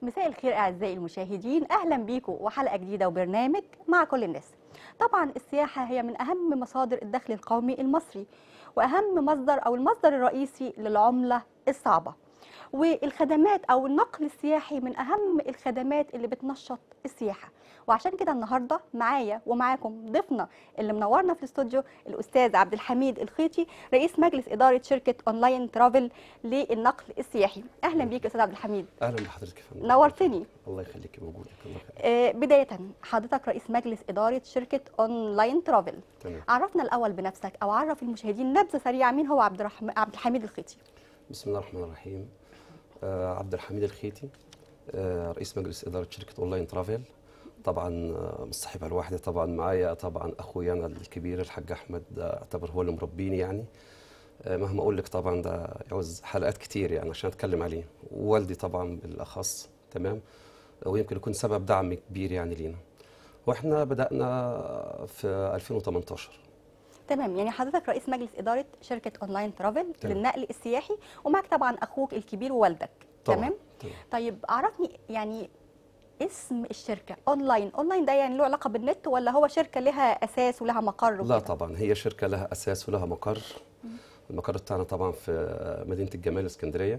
مساء الخير اعزائي المشاهدين اهلا بيكم وحلقه جديده وبرنامج مع كل الناس طبعا السياحه هي من اهم مصادر الدخل القومي المصري واهم مصدر او المصدر الرئيسي للعمله الصعبه والخدمات او النقل السياحي من اهم الخدمات اللي بتنشط السياحه وعشان كده النهارده معايا ومعاكم ضيفنا اللي منورنا في الاستوديو الاستاذ عبد الحميد الخيطي رئيس مجلس اداره شركه اونلاين ترافل للنقل السياحي اهلا بيك يا استاذ عبد الحميد اهلا بحضرتك يا فندم نورتني الله يخليك موجودك الله يخليك آه، بدايه حضرتك رئيس مجلس اداره شركه اونلاين ترافل تمام عرفنا الاول بنفسك او عرف المشاهدين نبذه سريعه مين هو عبد الرحمن عبد الحميد الخيطي بسم الله الرحمن الرحيم آه عبد الحميد الخيتي آه رئيس مجلس اداره شركه اونلاين ترافل طبعا آه، مش صاحبها لوحدي طبعا معايا طبعا اخويا انا الكبير الحاج احمد ده اعتبر هو اللي مربيني يعني آه مهما اقول لك طبعا ده يعوز حلقات كتير يعني عشان اتكلم عليه ووالدي طبعا بالاخص تمام ويمكن يكون سبب دعم كبير يعني لينا واحنا بدانا في 2018 تمام يعني حضرتك رئيس مجلس اداره شركه اونلاين ترافل تمام. للنقل السياحي ومعك طبعا اخوك الكبير ووالدك طبعاً. تمام تمام. طيب عرفني يعني اسم الشركه اونلاين اونلاين ده يعني له علاقه بالنت ولا هو شركه لها اساس ولها مقر لا وكده؟ طبعا هي شركة لها أساس ولها مقر المقر بتاعنا طبعا في مدينة الجمال اسكندرية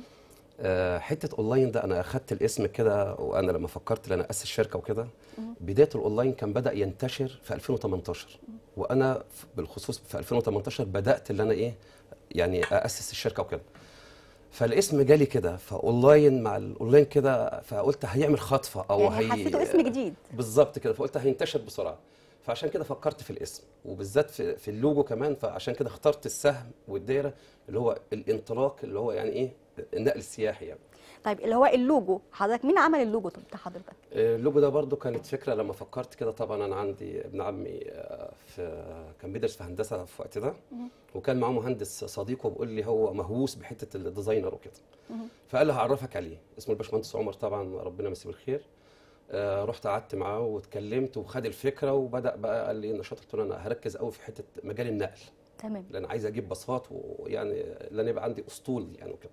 آه، حتة أونلاين ده أنا أخدت الاسم كده وأنا لما فكرت إن أنا أسس شركة وكده بداية الأونلاين كان بدأ ينتشر في 2018 وأنا ف- بالخصوص في 2018 بدأت اللي أنا إيه يعني أسس الشركة وكده فالاسم جالي كده فاونلاين مع الاونلاين كده فقلت هيعمل خطفه او يعني هي حسيته اسم جديد بالظبط كده فقلت هينتشر بسرعه فعشان كده فكرت في الاسم وبالذات في, في اللوجو كمان فعشان كده اخترت السهم والدايره اللي هو الانطلاق اللي هو يعني ايه النقل السياحي يعني طيب اللي هو اللوجو حضرتك مين عمل اللوجو بتاع حضرتك اللوجو ده برضو كانت فكره لما فكرت كده طبعا انا عندي ابن عمي آه، في كان بيدرس في هندسه في الوقت ده وكان معاه مهندس صديقه بيقول لي هو مهووس بحته الديزاينر وكده فقال له هعرفك عليه اسمه الباشمهندس عمر طبعا ربنا يمسيه بالخير آه، رحت قعدت معاه واتكلمت وخد الفكره وبدا بقى قال لي نشاط قلت له انا هركز قوي في حته مجال النقل تمام لان عايز اجيب باصات ويعني لان يبقى عندي اسطول يعني وكده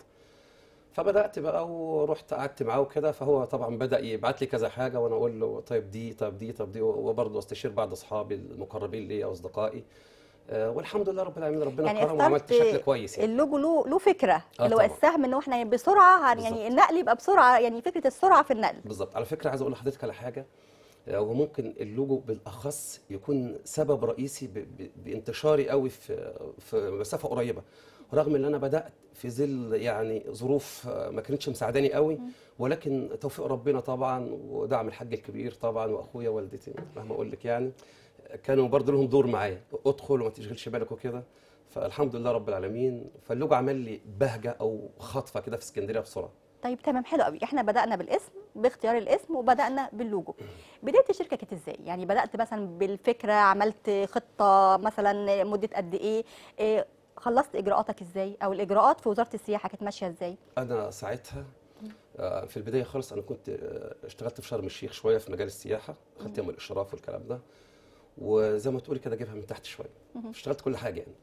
فبدات بقى ورحت قعدت معاه وكده فهو طبعا بدا يبعت لي كذا حاجه وانا اقول له طيب دي طيب دي طيب دي وبرضه استشير بعض اصحابي المقربين ليا واصدقائي آه، والحمد لله رب العالمين ربنا يعني كرم وعملت اخترت شكل كويس يعني اللوجو له له فكره آه اللي هو طبعاً. السهم ان هو احنا بسرعه هن- يعني بالظبط. النقل يبقى بسرعه يعني فكره السرعه في النقل بالظبط على فكره عايز اقول لحضرتك على حاجه آه، وممكن اللوجو بالاخص يكون سبب رئيسي ب- ب- بانتشاري قوي في في مسافه قريبه رغم ان انا بدات في ظل يعني ظروف آه، ما كانتش مساعداني قوي ولكن توفيق ربنا طبعا ودعم الحاج الكبير طبعا واخويا والدتي مهما اقول لك يعني كانوا برضه لهم دور معايا ادخل وما تشغلش بالك وكده فالحمد لله رب العالمين فاللوجو عمل لي بهجه او خطفه كده في اسكندريه بسرعه طيب تمام حلو قوي احنا بدانا بالاسم باختيار الاسم وبدانا باللوجو بدايه الشركه كانت ازاي يعني بدات مثلا بالفكره عملت خطه مثلا مده قد ايه إيه، خلصت اجراءاتك ازاي او الاجراءات في وزاره السياحه كانت ماشيه ازاي انا ساعتها آه، في البدايه خالص انا كنت آه، اشتغلت في شرم الشيخ شويه في مجال السياحه خدت يوم الاشراف والكلام ده وزي ما تقولي كده جايبها من تحت شويه اشتغلت كل حاجه يعني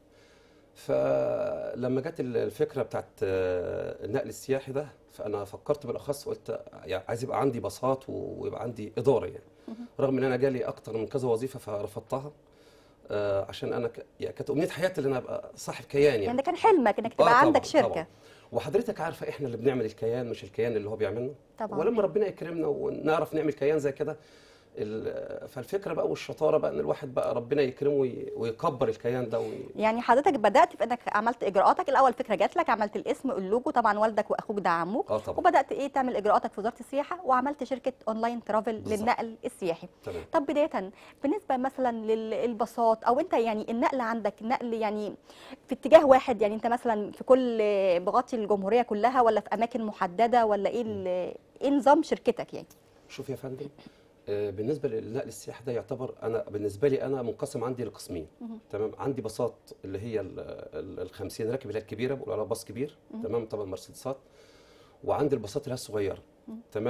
فلما جت الفكره بتاعت آه، النقل السياحي ده فانا فكرت بالاخص وقلت يعني عايز يبقى عندي باصات ويبقى عندي اداره يعني رغم ان انا جالي اكتر من كذا وظيفه فرفضتها آه، عشان انا ك... يعني كانت امنيه حياتي ان انا ابقى صاحب كيان يعني يعني ده كان حلمك انك آه تبقى طبعاً، عندك شركه طبعاً. وحضرتك عارفه احنا اللي بنعمل الكيان مش الكيان اللي هو بيعملنا طبعاً. ولما ربنا يكرمنا ونعرف نعمل كيان زي كده ال- فالفكره بقى والشطاره بقى ان الواحد بقى ربنا يكرمه وي- ويكبر الكيان ده وي... يعني حضرتك بدات في انك عملت اجراءاتك الاول فكره جات لك عملت الاسم اللوجو طبعا والدك واخوك دعموك اه طبعا وبدات ايه تعمل اجراءاتك في وزاره السياحه وعملت شركه اونلاين ترافل بالظبط. للنقل السياحي تمام طب بدايه بالنسبه مثلا للباصات او انت يعني النقل عندك نقل يعني في اتجاه واحد يعني انت مثلا في كل بغطي الجمهوريه كلها ولا في اماكن محدده ولا ايه ال- ايه نظام شركتك يعني شوف يا فندم آه، بالنسبه للنقل السياحي ده يعتبر انا بالنسبه لي انا منقسم عندي لقسمين تمام عندي باصات اللي هي ال 50 راكب اللي هي الكبيره بقول عليها باص كبير تمام طبعا مرسيدسات وعندي الباصات اللي هي الصغيره تمام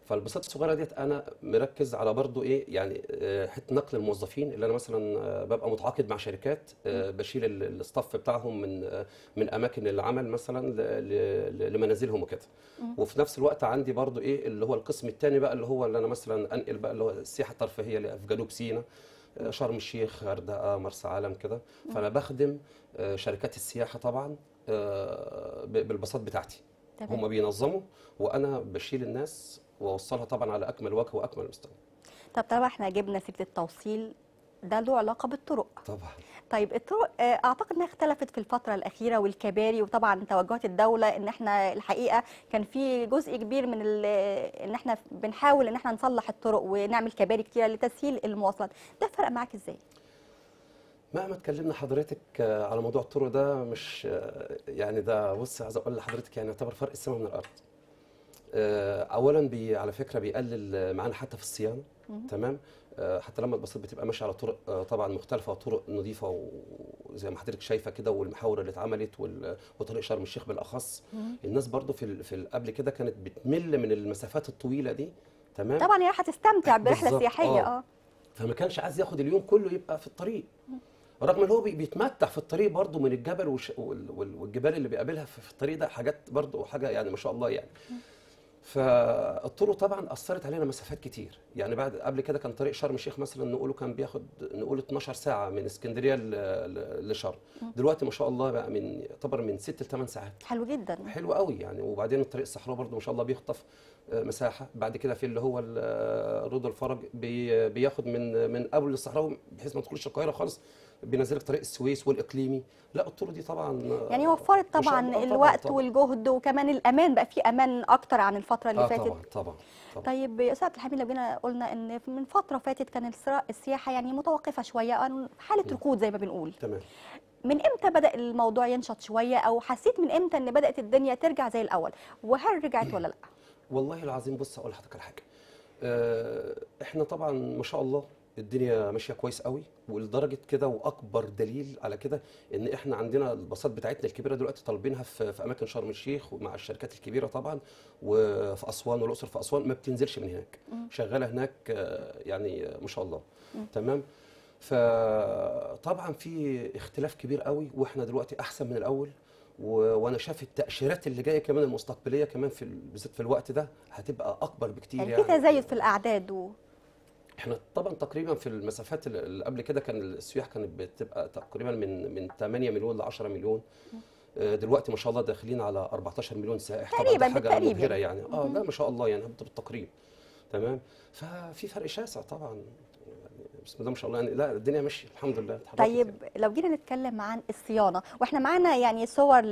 فالبساطه الصغيره ديت انا مركز على برضو ايه يعني آه، حته نقل الموظفين اللي انا مثلا آه، ببقى متعاقد مع شركات آه، بشيل ال- الاستاف بتاعهم من آه، من اماكن العمل مثلا ل- ل- لمنازلهم وكده وفي نفس الوقت عندي برضو ايه اللي هو القسم الثاني بقى اللي هو اللي انا مثلا انقل بقى اللي هو السياحه الترفيهيه اللي في جنوب سيناء آه، شرم الشيخ غردقه مرسى علم كده فانا بخدم آه، شركات السياحه طبعا آه، ب- بالباصات بتاعتي تمام. هم بينظموا وانا بشيل الناس واوصلها طبعا على اكمل وجه واكمل مستوى طب طبعا احنا جبنا سيره التوصيل ده له علاقه بالطرق طبعا طيب الطرق آه، اعتقد انها اختلفت في الفتره الاخيره والكباري وطبعا توجهات الدوله ان احنا الحقيقه كان في جزء كبير من ال- ان احنا بنحاول ان احنا نصلح الطرق ونعمل كباري كتيره لتسهيل المواصلات ده فرق معاك ازاي مهما اتكلمنا حضرتك آه، على موضوع الطرق ده مش آه، يعني ده بص عايز اقول لحضرتك يعني يعتبر فرق السماء من الارض آه، اولا بي على فكره بيقلل معانا حتى في الصيانه تمام آه، حتى لما الباصات بتبقى ماشيه على طرق آه، طبعا مختلفه وطرق نظيفه وزي ما حضرتك شايفه كده والمحاور اللي اتعملت وال- وطريق شرم الشيخ بالاخص الناس برضو في ال- في ال- قبل كده كانت بتمل من المسافات الطويله دي تمام طبعا هي راح تستمتع برحله بالظبط، سياحيه آه. اه فما كانش عايز ياخد اليوم كله يبقى في الطريق رغم ان هو بي- بيتمتع في الطريق برضه من الجبل وش وال- وال- والجبال اللي بيقابلها في في الطريق ده حاجات برضه حاجه يعني ما شاء الله يعني فالطرق طبعا اثرت علينا مسافات كتير يعني بعد قبل كده كان طريق شرم الشيخ مثلا نقوله كان بياخد نقول 12 ساعه من اسكندريه ل- ل- لشرم دلوقتي ما شاء الله بقى من يعتبر من 6 ل 8 ساعات حلو جدا حلو قوي يعني وبعدين الطريق الصحراوي برضه ما شاء الله بيخطف آه، مساحه بعد كده في اللي هو ال- آه، رود الفرج بي بياخد من من اول الصحراوي بحيث ما تدخلش القاهره خالص بينزلك طريق السويس والاقليمي لا الطرق دي طبعا آه، يعني وفرت ما شاء طبعا الله، الوقت طبعاً. والجهد وكمان الامان بقى في امان اكتر عن الفتره اللي اه فاتت طبعا طبعا طبعا طيب يا استاذ عبد الحميد لو جينا قلنا ان من فتره فاتت كان السرا- السياحه يعني متوقفه شويه أو حاله ركود زي ما بنقول تمام من امتى بدا الموضوع ينشط شويه او حسيت من امتى ان بدات الدنيا ترجع زي الاول وهل رجعت ولا لا والله العظيم بص اقول لحضرتك على حاجه آه، احنا طبعا ما شاء الله الدنيا ماشيه كويس قوي ولدرجه كده واكبر دليل على كده ان احنا عندنا الباصات بتاعتنا الكبيره دلوقتي طالبينها في في اماكن شرم الشيخ ومع الشركات الكبيره طبعا وفي اسوان والاقصر في اسوان ما بتنزلش من هناك شغاله هناك آه، يعني آه، ما شاء الله تمام فطبعا في اختلاف كبير قوي واحنا دلوقتي احسن من الاول و- وانا شايف التاشيرات اللي جايه كمان المستقبليه كمان في ال- بالذات في الوقت ده هتبقى اكبر بكتير يعني يعني, في تزايد في الاعداد و... احنا طبعا تقريبا في المسافات اللي- اللي قبل كده كان السياح كانت بتبقى تقريبا من من 8 مليون ل 10 مليون آه، دلوقتي ما شاء الله داخلين على 14 مليون سائح طبعا تقريباً ده حاجه بالتقريب مبهره يعني. يعني اه لا ما شاء الله يعني ده بالتقريب تمام ففي فرق شاسع طبعا يعني بسم الله ما شاء الله يعني لا الدنيا ماشيه الحمد لله اتحركت طيب يعني. لو جينا نتكلم عن الصيانه واحنا معانا يعني صور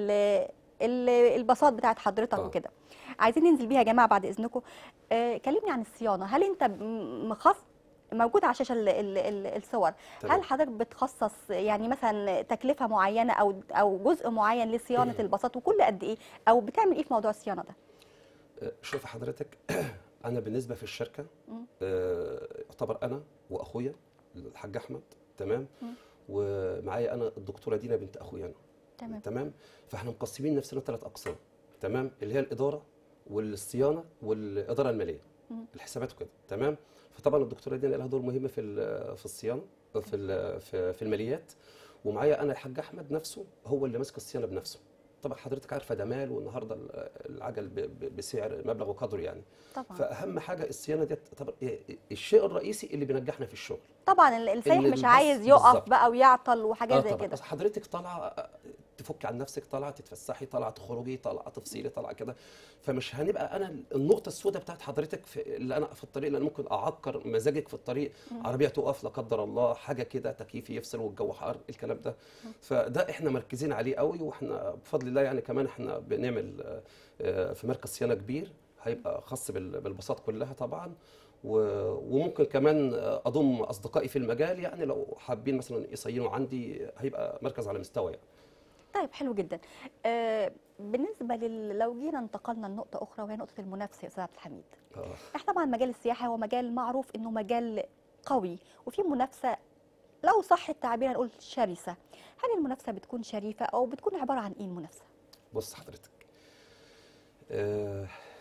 للباصات بتاعت حضرتك آه. وكده عايزين ننزل بيها يا جماعه بعد اذنكم آه كلمني عن الصيانه هل انت م- مخصص موجود على الشاشه ال- ال- ال- الصور تمام. هل حضرتك بتخصص يعني مثلا تكلفه معينه او او جزء معين لصيانه الباصات وكل قد ايه او بتعمل ايه في موضوع الصيانه ده آه، شوف حضرتك انا بالنسبه في الشركه آه، يعتبر انا واخويا الحاج احمد تمام ومعايا انا الدكتوره دينا بنت اخويا انا تمام تمام فاحنا مقسمين نفسنا ثلاث اقسام تمام اللي هي الاداره والصيانه والاداره الماليه الحسابات وكده تمام فطبعا الدكتوره دينا لها دور مهم في ال- في الصيانه في ال- في في الماليات ومعايا انا الحاج احمد نفسه هو اللي ماسك الصيانه بنفسه طبعا حضرتك عارفه ده مال والنهارده ال- العجل ب- ب- بسعر مبلغ وقدره يعني طبعا فاهم حاجه الصيانه ديت طبعا الشيء الرئيسي اللي بينجحنا في الشغل طبعا ال- السايح اللي مش الباص عايز يقف بالظبط. بقى ويعطل وحاجات زي طبعا كده أصل حضرتك طالعه تفك عن نفسك طالعه تتفسحي طالعه تخرجي طالعه تفصيلي طالعه كده فمش هنبقى انا النقطه السوداء بتاعت حضرتك في اللي انا في الطريق اللي انا ممكن اعكر مزاجك في الطريق عربيه تقف لا قدر الله حاجه كده تكييف يفصل والجو حار الكلام ده فده احنا مركزين عليه قوي واحنا بفضل الله يعني كمان احنا بنعمل آه، آه، في مركز صيانه كبير هيبقى خاص بال- بالباصات كلها طبعا و- وممكن كمان آه، اضم اصدقائي في المجال يعني لو حابين مثلا يصينوا عندي هيبقى مركز على مستوى يعني طيب حلو جدا آه بالنسبه لل... لو جينا انتقلنا لنقطه اخرى وهي نقطه المنافسه يا استاذ عبد الحميد آه. احنا طبعا مجال السياحه هو مجال معروف انه مجال قوي وفي منافسه لو صح التعبير هنقول شرسه هل المنافسه بتكون شريفه او بتكون عباره عن ايه المنافسه بص حضرتك آه،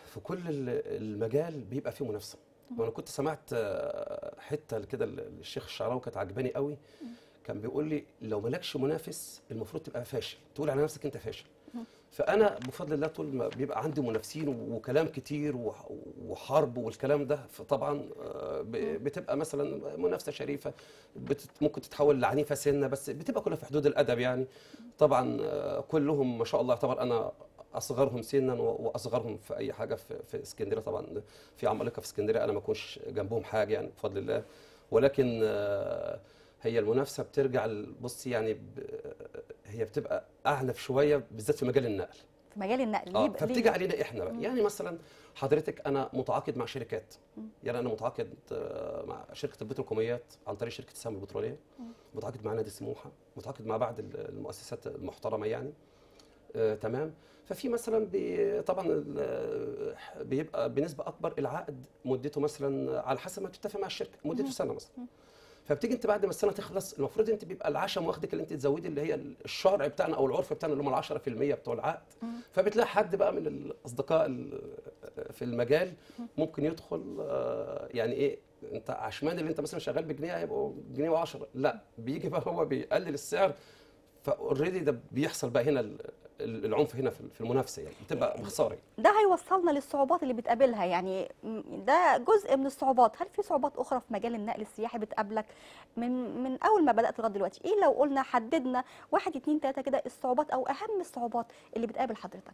في كل ال- المجال بيبقى فيه منافسه وانا كنت سمعت آه، حته كده الشيخ الشعراوي كانت عجباني قوي كان بيقول لي لو مالكش منافس المفروض تبقى فاشل تقول على نفسك انت فاشل فانا بفضل الله طول ما بيبقى عندي منافسين وكلام كتير وح- وحرب والكلام ده فطبعا آه، ب- بتبقى مثلا منافسه شريفه بت- ممكن تتحول لعنيفه سنه بس بتبقى كلها في حدود الادب يعني طبعا آه، كلهم ما شاء الله يعتبر انا اصغرهم سنا و- واصغرهم في اي حاجه في, في اسكندريه طبعا في عمالقه في اسكندريه انا ما اكونش جنبهم حاجه يعني بفضل الله ولكن آه، هي المنافسه بترجع ل- بصي يعني ب- هي بتبقى اعنف شويه بالذات في مجال النقل في مجال النقل اه ليه- فبتيجي ليه؟ علينا احنا بقى يعني مثلا حضرتك انا متعاقد مع شركات يعني انا متعاقد آه، مع شركه البتروكيماويات عن طريق شركه السهم البتروليه متعاقد مع نادي سموحه متعاقد مع بعض ال- المؤسسات المحترمه يعني آه، تمام ففي مثلا بي طبعا ال- بيبقى بنسبه اكبر العقد مدته مثلا على حسب ما تتفق مع الشركه مدته سنه مثلا فبتيجي انت بعد ما السنه تخلص المفروض انت بيبقى العشم واخدك اللي انت تزودي اللي هي الشرع بتاعنا او العرف بتاعنا اللي هم ال 10% بتوع العقد فبتلاقي حد بقى من الاصدقاء ال- في المجال ممكن يدخل آه، يعني ايه انت عشمان اللي انت مثلا شغال بجنيه هيبقوا جنيه و10 لا بيجي بقى هو بيقلل السعر فاوريدي ده بيحصل بقى هنا ال- ال- العنف هنا في في المنافسه يعني بتبقى بخساره ده هيوصلنا للصعوبات اللي بتقابلها يعني م- ده جزء من الصعوبات هل في صعوبات اخرى في مجال النقل السياحي بتقابلك من من اول ما بدات لغايه دلوقتي ايه لو قلنا حددنا واحد اتنين تلاته كده الصعوبات او اهم الصعوبات اللي بتقابل حضرتك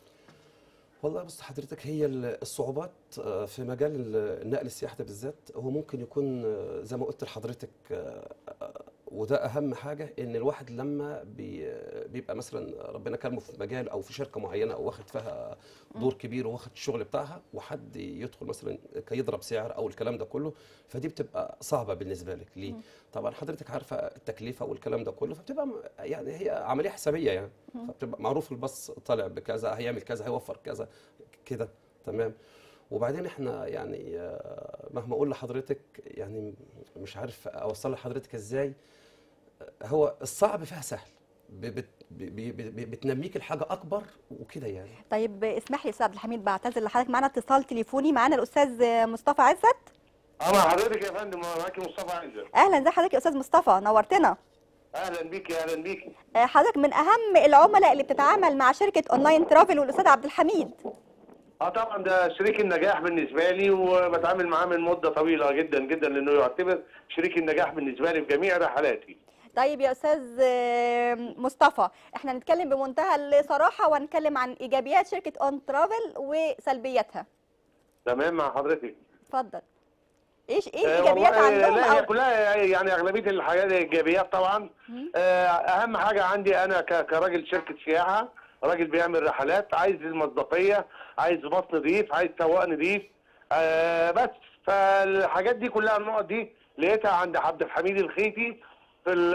والله بص حضرتك هي ال- الصعوبات آه، في مجال ال- النقل السياحي ده بالذات هو ممكن يكون آه، زي ما قلت لحضرتك آه، آه، وده اهم حاجه ان الواحد لما بي بيبقى مثلا ربنا كرمه في مجال او في شركه معينه او واخد فيها دور كبير وواخد الشغل بتاعها وحد يدخل مثلا كيضرب سعر او الكلام ده كله فدي بتبقى صعبه بالنسبه لك ليه؟ طبعا حضرتك عارفه التكلفه والكلام ده كله فبتبقى م- يعني هي عمليه حسابيه يعني فبتبقى معروف الباص طالع بكذا هيعمل كذا هيوفر كذا كده تمام وبعدين احنا يعني آه، مهما اقول لحضرتك يعني مش عارف اوصل لحضرتك ازاي آه، هو الصعب فيها سهل ب- بت- ب- ب- ب- بتنميك الحاجه اكبر وكده يعني طيب اسمح لي يا استاذ عبد الحميد بعتذر لحضرتك معانا اتصال تليفوني معانا الاستاذ مصطفى عزت انا حضرتك يا فندم معاكي مصطفى عزت اهلا ازي حضرتك يا استاذ مصطفى نورتنا اهلا بيكي اهلا بيكي آه، حضرتك من اهم العملاء اللي بتتعامل مع شركه اونلاين ترافل والاستاذ عبد الحميد اه طبعا ده شريك النجاح بالنسبه لي وبتعامل معاه من مده طويله جدا جدا لانه يعتبر شريك النجاح بالنسبه لي في جميع رحلاتي طيب يا استاذ آه، مصطفى احنا هنتكلم بمنتهى الصراحه وهنتكلم عن ايجابيات شركه اون ترافل وسلبياتها تمام مع حضرتك اتفضل ايش ايه آه، الايجابيات والله، عندهم لا هي او كلها يعني اغلبيه الحاجات ايجابيات طبعا آه، اهم حاجه عندي انا ك- كراجل شركه سياحه راجل بيعمل رحلات عايز المصداقيه عايز باص نضيف عايز سواق نضيف آه، بس فالحاجات دي كلها النقط دي لقيتها عند عبد الحميد الخيتي في ال-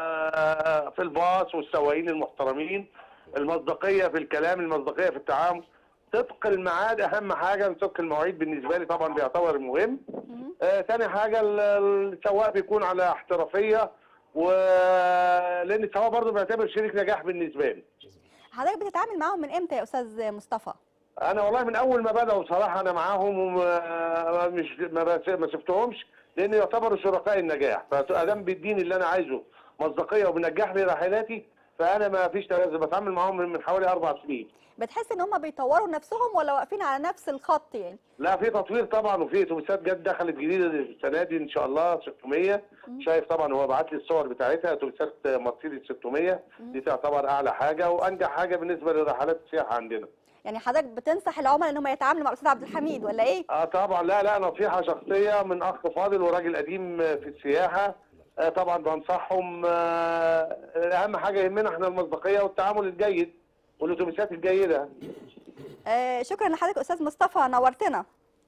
آه، في الباص والسواقين المحترمين المصداقيه في الكلام المصداقيه في التعامل صدق الميعاد اهم حاجه صدق المواعيد بالنسبه لي طبعا بيعتبر مهم آه، تاني حاجة ال- السواق بيكون على احترافية و لأن السواق برضه بيعتبر شريك نجاح بالنسبة لي. حضرتك بتتعامل معاهم من امتى يا استاذ مصطفى أنا والله من أول ما بدأوا بصراحة أنا معاهم ومش ما بس- ما سبتهمش لأن يعتبروا شركاء النجاح، فأدام بيديني اللي أنا عايزه مصداقية وبنجح لي رحلاتي فأنا ما فيش تلازم بتعامل معاهم من من حوالي أربع سنين. بتحس ان هم بيطوروا نفسهم ولا واقفين على نفس الخط يعني لا في تطوير طبعا وفي اتوبيسات جت دخلت جديده السنه دي ان شاء الله 600 شايف طبعا هو بعت لي الصور بتاعتها اتوبيسات مرسيدس 600 دي تعتبر اعلى حاجه وانجح حاجه بالنسبه لرحلات السياحه عندنا. يعني حضرتك بتنصح العملاء ان هم يتعاملوا مع الاستاذ عبد الحميد ولا ايه اه طبعا لا لا نصيحه شخصيه من اخ فاضل وراجل قديم في السياحه آه طبعا بنصحهم آه اهم حاجه يهمنا احنا المصداقيه والتعامل الجيد والاتوبيسات الجيده. آه شكرا لحضرتك استاذ مصطفى نورتنا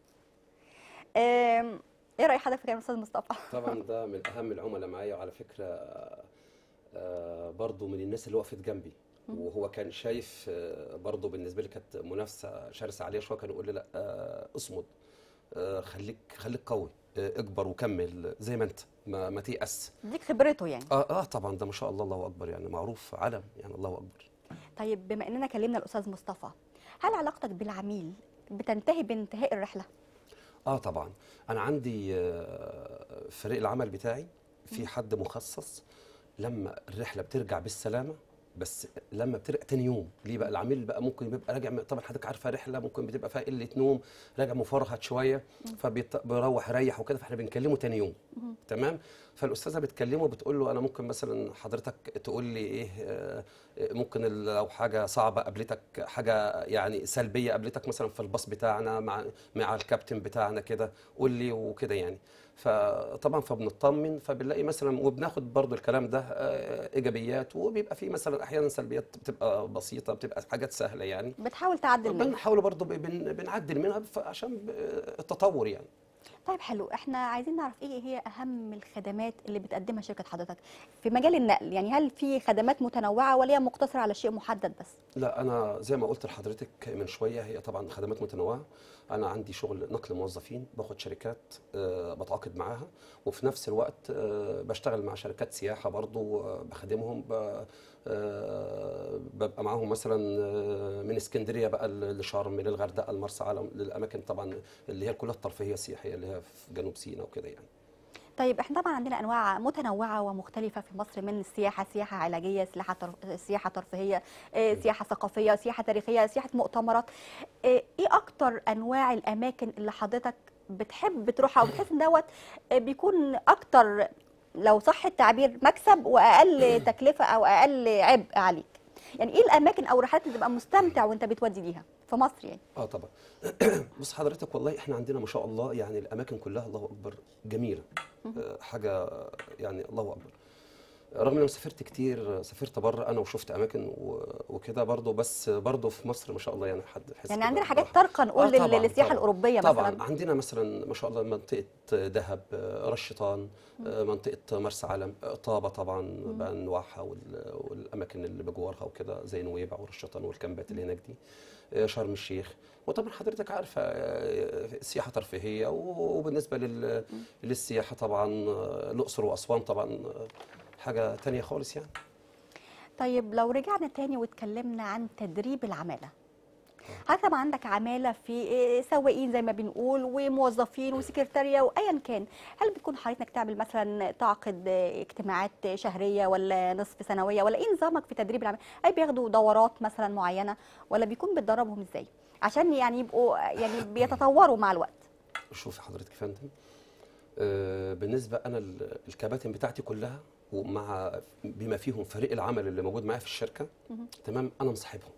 آه ايه راي حضرتك في كلام الاستاذ مصطفى طبعا ده من اهم العملاء معايا وعلى فكره آه، برضو من الناس اللي وقفت جنبي وهو كان شايف آه، برضو بالنسبه لي كانت منافسه شرسه عليا شويه كان يقول لي لا آه، اصمد آه، خليك خليك قوي آه، اكبر وكمل زي ما انت ما, ما تيأس ديك خبرته يعني اه اه طبعا ده ما شاء الله الله اكبر يعني معروف علم يعني الله اكبر طيب بما اننا كلمنا الاستاذ مصطفى هل علاقتك بالعميل بتنتهي بانتهاء الرحله اه طبعا انا عندي آه، فريق العمل بتاعي في حد مخصص لما الرحله بترجع بالسلامه بس لما بترجع تاني يوم ليه بقى العميل بقى ممكن بيبقى راجع من- طبعا حضرتك عارفه رحله ممكن بتبقى فيها قله نوم راجع مفرهد شويه فبيروح يريح وكده فاحنا بنكلمه تاني يوم تمام فالاستاذه بتكلمه بتقول له انا ممكن مثلا حضرتك تقول لي ايه آه، ممكن ال- لو حاجه صعبه قابلتك حاجه يعني سلبيه قابلتك مثلا في الباص بتاعنا مع مع الكابتن بتاعنا كده قول لي وكده يعني فطبعا فبنطمن فبنلاقي مثلا وبناخد برضو الكلام ده آه، ايجابيات وبيبقى فيه مثلا احيانا سلبيات بتبقى بسيطه بتبقى حاجات سهله يعني بتحاول تعدل منها بنحاول برضو ب- بن- بنعدل منها ف- عشان ب- التطور يعني طيب حلو احنا عايزين نعرف ايه هي اهم الخدمات اللي بتقدمها شركه حضرتك في مجال النقل يعني هل في خدمات متنوعه ولا هي مقتصره على شيء محدد بس لا انا زي ما قلت لحضرتك من شويه هي طبعا خدمات متنوعه انا عندي شغل نقل موظفين باخد شركات آه، بتعاقد معاها وفي نفس الوقت آه، بشتغل مع شركات سياحه برضو آه، بخدمهم ب- آه، ببقى معاهم مثلا آه، من اسكندريه بقى ل- لشرم للغردقه لمرسى علم للاماكن طبعا اللي هي كلها الترفيهيه السياحيه اللي هي في جنوب سيناء وكده يعني طيب احنا طبعا عندنا انواع متنوعه ومختلفه في مصر من السياحه سياحه علاجيه سياحه تر... سياحه ترفيهيه اه، سياحه ثقافيه سياحه تاريخيه سياحه مؤتمرات اه، ايه اكتر انواع الاماكن اللي حضرتك بتحب تروحها وبتحس ان دوت اه، بيكون اكتر لو صح التعبير مكسب واقل تكلفه او اقل عبء عليك يعني ايه الاماكن او الرحلات اللي تبقى مستمتع وانت بتودي ليها في مصر يعني اه طبعا بص حضرتك والله احنا عندنا ما شاء الله يعني الاماكن كلها الله اكبر جميله آه، حاجه يعني الله اكبر رغم ان انا سافرت كتير سافرت بره انا وشفت اماكن و- وكده برضه بس برضه في مصر ما شاء الله يعني حد حس يعني كده عندنا حاجات راحة. ترقى نقول آه، طبعاً، لل- للسياحه طبعاً. الاوروبيه طبعا مثلا عندنا مثلا ما شاء الله منطقه دهب آه، رش شيطان آه، منطقه مرسى علم آه، طابه طبعا بانواعها وال- والاماكن اللي بجوارها وكده زي نويبع ورش شيطان والكامبات اللي هناك دي آه، شرم الشيخ وطبعا حضرتك عارفه آه، السياحه ترفيهيه و- وبالنسبه لل- للسياحه طبعا آه، الاقصر واسوان طبعا آه، حاجه تانية خالص يعني طيب لو رجعنا تاني واتكلمنا عن تدريب العمالة حضرتك طبعا عندك عمالة في إيه، سواقين زي ما بنقول وموظفين وسكرتارية وأيا كان هل بتكون حريص انك تعمل مثلا تعقد إيه، اجتماعات شهرية ولا نصف سنوية ولا ايه نظامك في تدريب العمالة هل بياخدوا دورات مثلا معينة ولا بيكون بتدربهم ازاي عشان يعني يبقوا يعني بيتطوروا مع الوقت شوفي حضرتك يا فندم آه، بالنسبه انا ال- الكباتن بتاعتي كلها ومع بما فيهم فريق العمل اللي موجود معايا في الشركه تمام انا مصاحبهم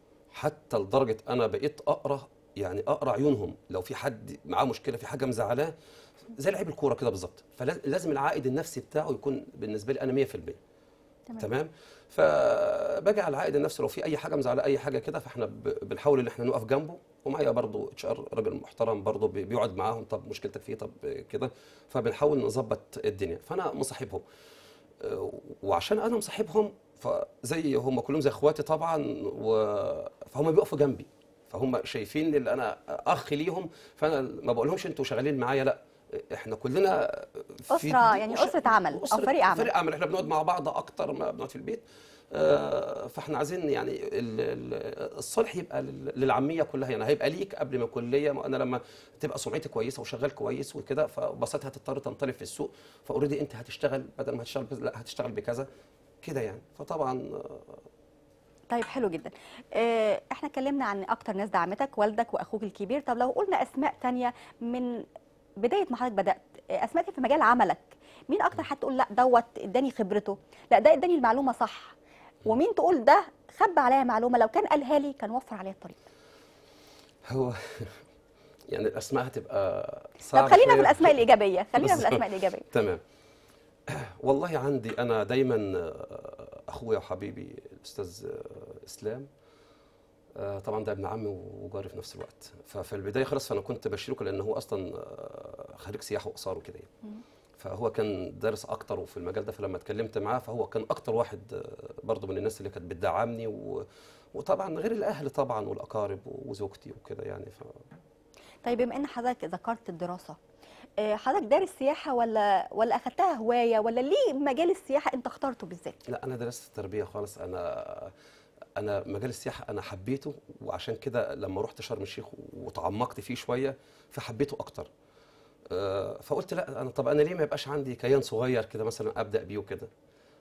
حتى لدرجه انا بقيت اقرا يعني اقرا عيونهم لو في حد معاه مشكله في حاجه مزعلاه زي لعيب الكوره كده بالظبط فلازم العائد النفسي بتاعه يكون بالنسبه لي انا 100% تمام. تمام فباجي على العائد النفسي لو في اي حاجه مزعله اي حاجه كده فاحنا ب- بنحاول ان احنا نقف جنبه ومعايا برضو اتش ار راجل محترم برضو بي- بيقعد معاهم طب مشكلتك فيه طب كده فبنحاول نظبط الدنيا فانا مصاحبهم آه، وعشان انا مصاحبهم فزي هم كلهم زي اخواتي طبعا و... فهم بيقفوا جنبي فهم شايفين اللي انا اخ ليهم فانا ما بقولهمش انتوا شغالين معايا لا احنا كلنا في أسرة، دي- يعني وش- أسرة عمل أو أسرة- فريق عمل. فريق عمل احنا بنقعد مع بعض اكتر ما بنقعد في البيت آه، فاحنا عايزين يعني ال- ال- الصلح يبقى لل- للعاميه كلها يعني هيبقى ليك قبل ما يكون ليا ما انا لما تبقى سمعتي كويسه وشغال كويس وكده فبساطة هتضطر تنطلق في السوق فاوريدي انت هتشتغل بدل ما هتشتغل بكذا، لا هتشتغل بكذا كده يعني فطبعا آه، طيب حلو جدا آه، احنا اتكلمنا عن اكتر ناس دعمتك والدك واخوك الكبير طب لو قلنا اسماء تانية من بدايه ما حضرتك بدات آه، اسماء تانية في مجال عملك مين اكتر حد تقول لا دوت اداني خبرته لا ده اداني المعلومه صح ومين تقول ده خبى عليا معلومه لو كان قالها لي كان وفر عليا الطريق هو يعني الاسماء هتبقى طب صعبه خلينا في شوية. الاسماء الايجابيه خلينا في بالظبط. الاسماء الايجابيه تمام والله عندي انا دايما آه، اخويا وحبيبي الاستاذ آه، اسلام آه، طبعا ده ابن عمي وجاري في نفس الوقت ففي البدايه خلاص فانا كنت بشاركه لان هو اصلا آه، خريج سياحه واثار وكده يعني فهو كان دارس اكتر وفي المجال ده فلما اتكلمت معاه فهو كان اكتر واحد آه، برضه من الناس اللي كانت بتدعمني و وطبعا غير الاهل طبعا والاقارب وزوجتي وكده يعني ف طيب بما ان حضرتك ذكرت الدراسه آه، حضرتك دارس سياحه ولا ولا اخدتها هوايه ولا ليه مجال السياحه انت اخترته بالذات لا انا درست التربيه خالص انا انا مجال السياحه انا حبيته وعشان كده لما رحت شرم الشيخ وتعمقت فيه شويه فحبيته اكتر آه، فقلت لا انا طب انا ليه ما يبقاش عندي كيان صغير كده مثلا ابدا بيه وكده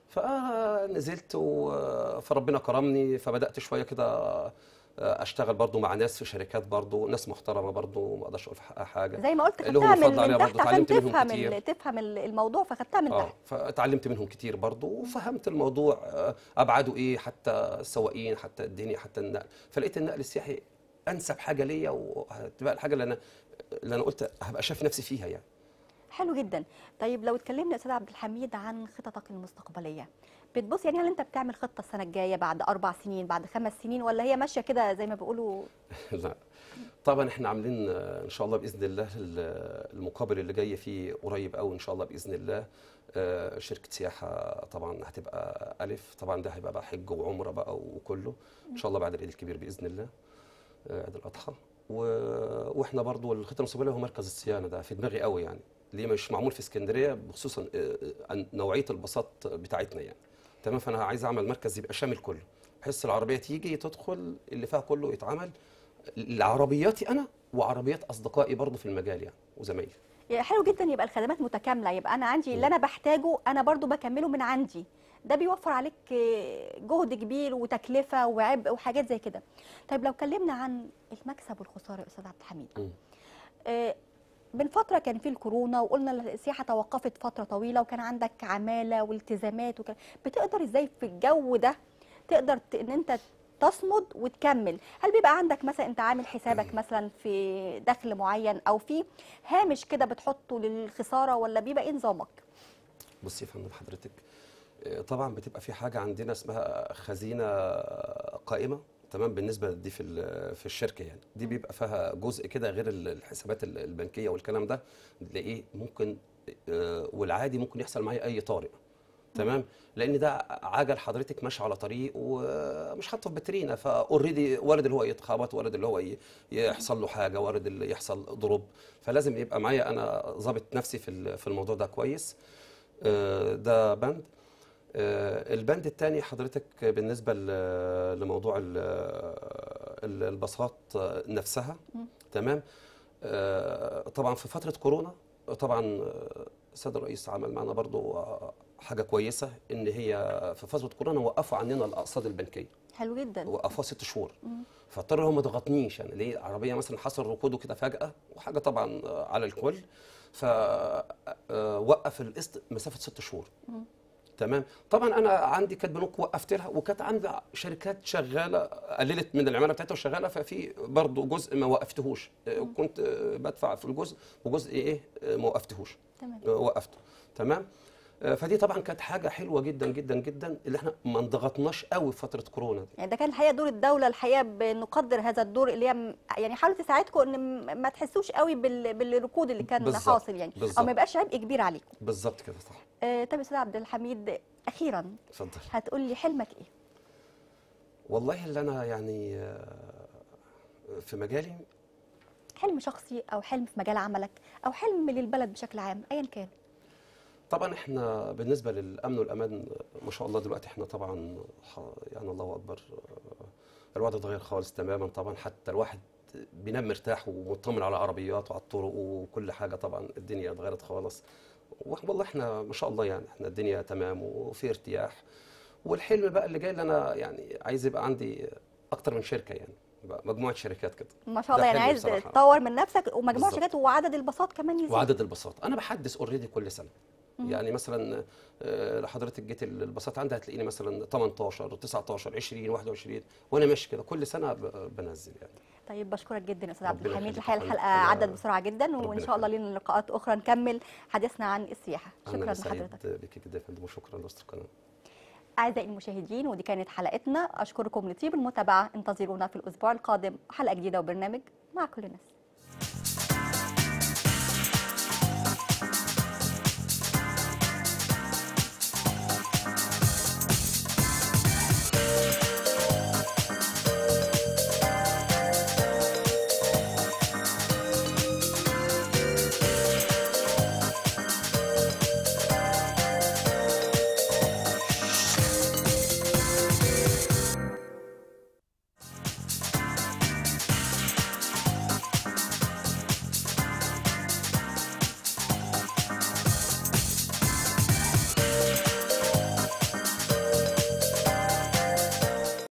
فنزلت و- فربنا كرمني فبدات شويه كده آه، اشتغل برضو مع ناس في شركات برضو ناس محترمه برضو ما اقدرش اقول في حقها حاجه زي ما قلت اللي خدتها هم من, الفضل من عليها تحت برضو عشان اتعلمت منهم تفهم كتير. ال- تفهم ال- الموضوع فخدتها من اه تحت فتعلمت منهم كتير برضو وفهمت الموضوع آه، ابعاده ايه حتى السواقين حتى الدنيا حتى النقل فلقيت النقل السياحي انسب حاجه ليا وهتبقى الحاجه اللي انا اللي انا قلت هبقى شايف نفسي فيها يعني حلو جدا طيب لو اتكلمنا يا استاذ عبد الحميد عن خططك المستقبليه بتبص يعني هل انت بتعمل خطه السنه الجايه بعد اربع سنين بعد خمس سنين ولا هي ماشيه كده زي ما بيقولوا لا طبعا احنا عاملين آه، ان شاء الله باذن الله ال- المقابل اللي جاي فيه قريب قوي ان شاء الله باذن الله آه، شركه سياحه طبعا هتبقى الف طبعا ده هيبقى بقى حج وعمره بقى وكله ان شاء الله بعد العيد الكبير باذن الله آه، عيد الاضحى و- واحنا برضو الخطه المستقبليه هو مركز الصيانه ده في دماغي قوي يعني ليه مش معمول في اسكندريه بخصوصا آه، عن نوعيه الباصات بتاعتنا يعني تمام فانا عايز اعمل مركز يبقى شامل كله بحيث العربيه تيجي تدخل اللي فيها كله يتعمل لعربياتي انا وعربيات اصدقائي برضو في المجال يعني وزمايلي يعني حلو جدا يبقى الخدمات متكامله يبقى انا عندي اللي انا بحتاجه انا برضو بكمله من عندي ده بيوفر عليك آه، جهد كبير وتكلفه وعبء وحاجات زي كده طيب لو اتكلمنا عن المكسب والخساره يا استاذ عبد الحميد مم. آه، من فتره كان في الكورونا وقلنا السياحه توقفت فتره طويله وكان عندك عماله والتزامات وكده بتقدر ازاي في الجو ده تقدر ت- ان انت تصمد وتكمل هل بيبقى عندك مثلا انت عامل حسابك مثلا في دخل معين او في هامش كده بتحطه للخساره ولا بيبقى ايه نظامك بصي يا فندم حضرتك آه، طبعا بتبقى في حاجه عندنا اسمها خزينه قائمه تمام بالنسبه دي في ال- في الشركه يعني دي بيبقى فيها جزء كده غير ال- الحسابات ال- البنكيه والكلام ده تلاقيه ممكن آه، والعادي ممكن يحصل معايا اي طارئ تمام لان ده عجل حضرتك ماشي على طريق ومش حاطه في باترينا فاوريدي وارد اللي هو يتخبط وارد اللي هو ي- يحصل له حاجه وارد اللي يحصل ضرب فلازم يبقى معايا انا ظابط نفسي في ال- في الموضوع ده كويس آه، ده بند آه، البند الثاني حضرتك بالنسبه ل- لموضوع ال- ال- الباصات نفسها تمام آه، طبعا في فتره كورونا طبعا آه، السيد الرئيس عمل معنا برضو آه، حاجه كويسه ان هي في فتره كورونا وقفوا عننا الاقساط البنكيه حلو جدا وقفوها ست شهور فاضطر هو ما ضغطنيش يعني ليه عربيه مثلا حصل ركوده كده فجاه وحاجه طبعا آه، على الكل فوقف القسط مسافه ست شهور تمام طبعا انا عندي كانت بنوك وقفت لها وكانت عندي شركات شغاله قللت من العماله بتاعتها وشغاله ففي برضه جزء ما وقفتهوش آه، كنت آه، بدفع في الجزء وجزء ايه آه، ما وقفتهوش تمام آه، وقفته تمام آه، فدي طبعا كانت حاجه حلوه جدا جدا جدا اللي احنا ما انضغطناش قوي في فتره كورونا دي يعني ده كان الحقيقه دور الدوله الحقيقه بنقدر هذا الدور اللي هي م- يعني حاولوا تساعدكم ان م- ما تحسوش قوي بال- بالركود اللي كان بالظبط، حاصل يعني او بالظبط. ما يبقاش عبء كبير عليكم بالظبط كده صح آه، طب يا استاذ عبد الحميد اخيرا اتفضل هتقول لي حلمك ايه والله اللي انا يعني آه، في مجالي حلم شخصي او حلم في مجال عملك او حلم للبلد بشكل عام ايا كان طبعا احنا بالنسبه للامن والامان ما شاء الله دلوقتي احنا طبعا ح- يعني الله اكبر آه، الوضع اتغير خالص تماما طبعا حتى الواحد بينام مرتاح ومطمن على عربيات وعلى الطرق وكل حاجه طبعا الدنيا اتغيرت خالص والله احنا ما شاء الله يعني احنا الدنيا تمام وفي ارتياح والحلم بقى اللي جاي اللي انا يعني عايز يبقى عندي اكتر من شركه يعني يبقى مجموعه شركات كده ما شاء ده الله يعني حلو عايز بصراحة. تطور من نفسك ومجموعه بالظبط. شركات وعدد الباصات كمان يزيد وعدد الباصات انا بحدث اوريدي كل سنه يعني مثلا آه، لو حضرتك جيت الباصات عندي هتلاقيني مثلا 18 19 20 21 وانا ماشي كده كل سنه ب- بنزل يعني طيب بشكرك جدا يا استاذ عبد ربنا الحميد يخليك الحقيقه يا الحلقه فندم. عدت بسرعه جدا وان ربنا شاء الله يخليك. لنا لقاءات اخرى نكمل حديثنا عن السياحه شكرا انا لحضرتك سعيد بك جدا يا فندم وشكرا لاستاذ القناه أعزائي المشاهدين ودي كانت حلقتنا أشكركم لطيب المتابعة انتظرونا في الأسبوع القادم حلقة جديدة وبرنامج مع كل الناس